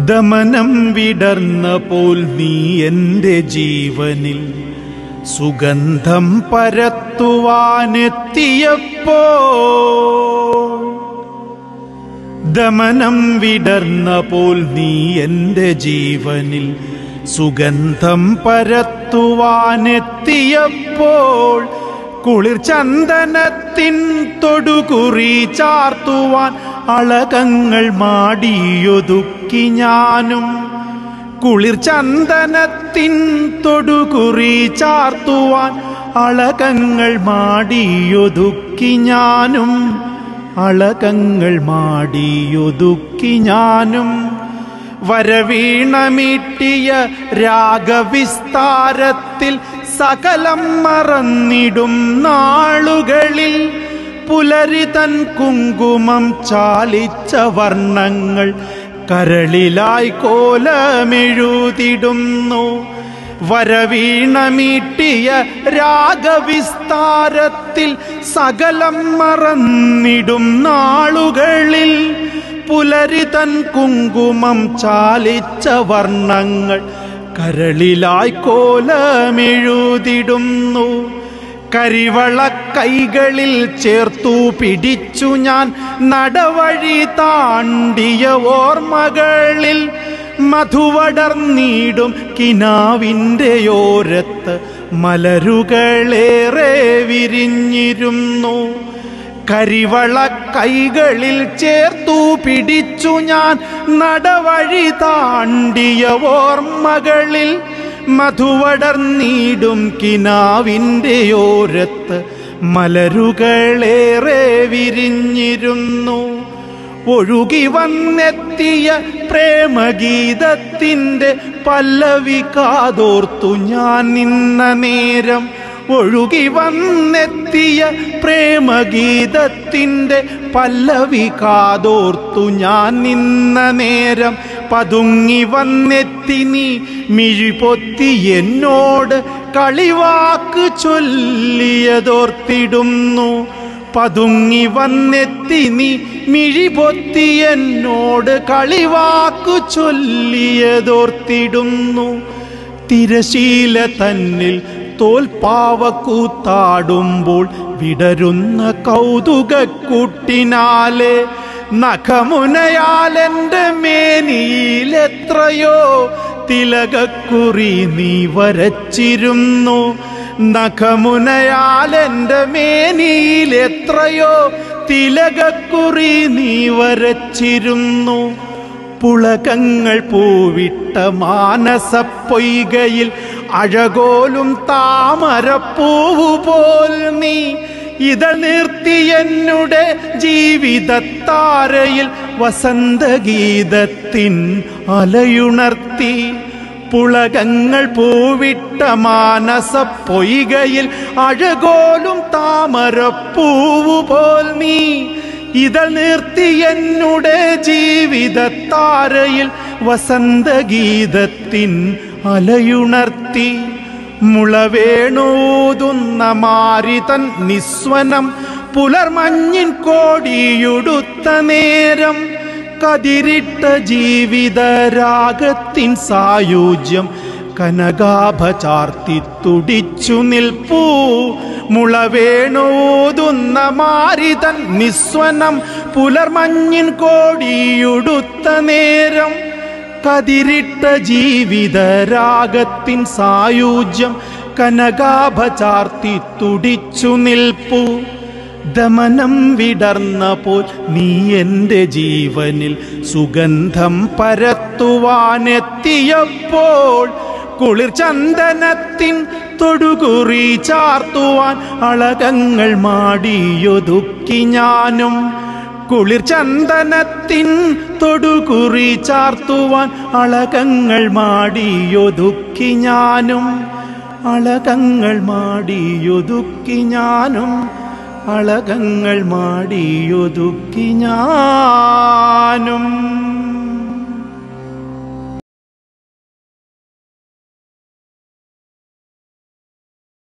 ദമനം വിടർന്ന പോൽ നീ എൻ്റെ ജീവനിൽ സുഗന്ധം പരത്തുവാനെത്തിയപ്പോ ദമനം വിടർന്ന പോൽ നീ എൻ്റെ ജീവനിൽ സുഗന്ധം പരത്തുവാനെത്തിയപ്പോൾ കുളിർ ചന്ദനത്തിൻ തൊടുകുറി ചാർത്തുവാൻ അളകങ്ങൾ മാടിയൊതുക്കി ഞാനും കുളിർ ചന്ദനത്തിൻ തൊടുകുറി ചാർത്തുവാൻ അളകങ്ങൾ മാടിയൊതുക്കി ഞാനും അളകങ്ങൾ മാടിയൊതുക്കി ഞാനും വരവീണമീട്ടിയ രാഗവിസ്താരത്തിൽ സകലം മറന്നിടും നാളുകളിൽ പുലരി തൻ കുങ്കുമം ചാലിച്ച വർണ്ണങ്ങൾ കരളിലായി കോലമെഴുതിടുന്നു വരവീണമീട്ടിയ രാഗവിസ്താരത്തിൽ സകലം മറന്നിടും നാളുകളിൽ പുലരി തൻ കുങ്കുമം ചാലിച്ച വർണ്ണങ്ങൾ കരളിലായി കോലമെഴുതിടുന്നു കരിവള കൈകളിൽ ചേർത്തു പിടിച്ചു ഞാൻ നടവഴി താണ്ടിയ ഓർമ്മകളിൽ മധുവടർന്നീടും കിനാവിൻ്റെ ഓരത്ത് മലരുകളേറെ വിരിഞ്ഞിരുന്നു കരിവള കൈകളിൽ ചേർത്തു പിടിച്ചു ഞാൻ നടവഴി താണ്ടിയ ഓർമ്മകളിൽ മധുവടർന്നീടും കിനാവിൻ്റെ ഓരത്ത് മലരുകളേറെ വിരിഞ്ഞിരുന്നു ഒഴുകി വന്നെത്തിയ പ്രേമഗീതത്തിൻ്റെ പല്ലവി കാതോർത്തു ഞാൻ നിന്ന നേരം ഒഴുകി വന്നെത്തിയ പ്രേമഗീതത്തിൻ്റെ പല്ലവി കാതോർത്തു ഞാൻ നിന്ന നേരം പതുങ്ങി വന്നെത്തി നീ മിഴിപൊത്തി എന്നോട് കളിവാക്ക് ചൊല്ലിയതോർത്തിടുന്നു പതുങ്ങി വന്നെത്തി നീ മിഴിപൊത്തി എന്നോട് കളിവാക്കു ചൊല്ലിയതോർത്തിടുന്നു തിരശീല തന്നിൽ തോൽപ്പാവക്കൂത്താടുമ്പോൾ വിടരുന്ന കൗതുകക്കുട്ടിനാലെ നഖമുനയാലെൻ്റെ മേനിയിലെത്രയോ തിലകക്കുറി നീ വരച്ചിരുന്നു നഖമുനയാലെൻ്റെ മേനിയിലെത്രയോ തിലകക്കുറി നീ വരച്ചിരുന്നു പുളകങ്ങൾ പൂവിട്ട മാനസപ്പൊയ്കയിൽ അഴകോലും താമരപ്പൂവു പോൽ നീ ഇത നിർത്തി എന്നുടെ ജീവിതത്താരയിൽ വസന്തഗീതത്തിൻ അലയുണർത്തി പുളകങ്ങൾ പൂവിട്ട മാനസപ്പൊയ്കയിൽ അഴകോലും താമരപ്പൂവു പോൽ നീ ഇതൾ നിർത്തി എന്നുടെ ജീവിതത്താരയിൽ വസന്തഗീതത്തിൻ അലയുണർത്തി മുളവേണൂതുന്ന മാരിതൻ നിസ്വനം പുലർമഞ്ഞിൻ കോടിയുടുത്ത നേരം കതിരിട്ട ജീവിത രാഗത്തിൻ സായുജ്യം കനകാഭ ചാർത്തി തുടിച്ചു നിൽപ്പൂ മുളവേണൂതുന്ന മാരിതൻ നിസ്വനം പുലർമഞ്ഞിൻ കോടിയുടുത്ത നേരം കതിരിട്ട ജീവിത രാഗത്തിൻ സായുജ്യം കനകാഭ ചാർത്തി തുടിച്ചു നിൽപ്പൂ ദമനം വിടർന്ന പോൽ നീ എൻ്റെ ജീവനിൽ സുഗന്ധം പരത്തുവാനെത്തിയപ്പോൾ കുളിർ ചന്ദനത്തിൻ തൊടുകുറി ചാർത്തുവാൻ അളകങ്ങൾ മാടിയൊതുക്കി ഞാനും കുളിർ ചന്ദനത്തിൻ തൊടുകുറി ചാർത്തുവാൻ അളകങ്ങൾ മാടിയൊതുക്കി ഞാനും അളകങ്ങൾ മാടിയൊതുക്കി ഞാനും അളകങ്ങൾ മാടിയൊതുക്കി ഞാനും